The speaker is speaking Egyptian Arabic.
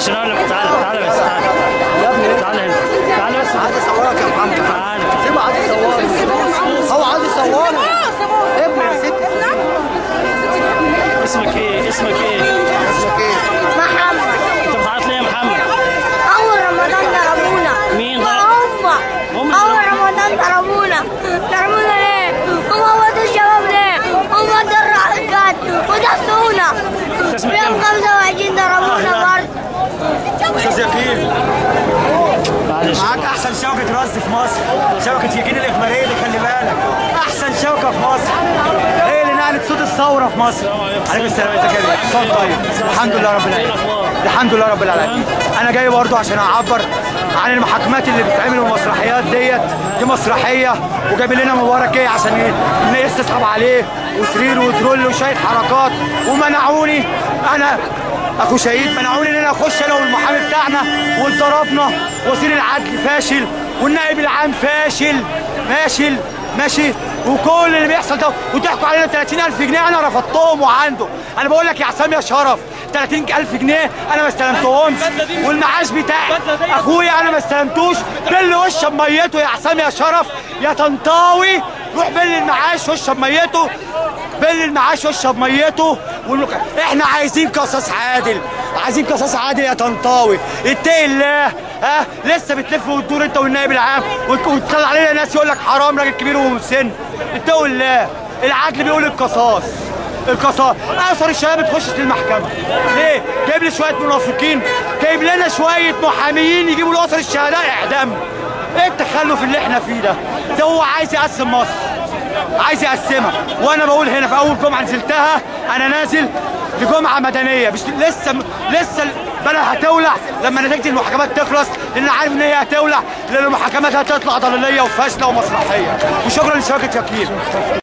عشان اقول لك تعالى تعالى بس تعالى يا ابني تعالى هنا تعالى بس عايز اصورك يا محمد تعالى سيبه عايز يصورني هو عايز يصورني ابني يا ستي اسمك ايه اسمك ايه اسمك ايه؟ محمد انت بتعيط ليه يا محمد أول رمضان ضربونا مين ضرب؟ هم هم أول ضربوا؟ رمضان ضربونا ضربونا ليه؟ هم ودوا الشباب ليه؟ هم ودوا الرحلات ودسونا اسمك يوم إيه؟ 25 ضربونا برضه استاذ يقين معلش معاك احسن شبكه رصد في مصر شبكه يقين الاخباريه دي خلي بالك احسن شبكه في مصر هي اللي نقلت صوت الثوره في مصر عليكم السلام ازيك يا بيه؟ صوت طيب الحمد لله رب العالمين الحمد لله رب العالمين انا جاي برضو عشان اعبر عن المحاكمات اللي بتتعمل والمسرحيات ديت دي مسرحيه وجايب لنا مبارك ايه عشان ايه الناس تسحب عليه وسرير وترول وشويه حركات ومنعوني انا اخو شهيد منعوني ان انا اخش انا والمحامي بتاعنا واتضربنا وزير العدل فاشل والنائب العام فاشل فاشل ماشي وكل اللي بيحصل ده وضحكوا علينا 30000 جنيه انا رفضتهم وعنده انا بقول لك يا عسام يا شرف 30000 جنيه انا ما استلمتهمش والمعاش بتاعي اخويا انا ما استلمتوش بل وشرب ميته يا عسام يا شرف يا طنطاوي روح بل المعاش واشرب ميته بل المعاش واشرب ميته والمك... احنا عايزين قصاص عادل عايزين قصاص عادل يا طنطاوي اتقي الله ها لسه بتلف وتدور انت والنائب العام وت- وتطلع علينا ناس يقول لك حرام راجل كبير ومسن اتقوا الله العدل بيقول القصاص القصاص اقصر الشباب تخش المحكمه ليه جايب لي شويه منافقين جايب لنا شويه محاميين يجيبوا لاسر الشهداء اعدام ايه التخلف اللي احنا فيه ده ده هو عايز يقسم مصر عايز يقسمها وانا بقول هنا في اول جمعه نزلتها انا نازل لجمعه مدنيه مش لسه لسه البلد هتولع لما نتيجه المحاكمات تخلص لان أنا عارف ان هي هتولع لان المحاكمات هتطلع ضلاليه وفاشله ومسرحيه وشكرا لشبكه يقين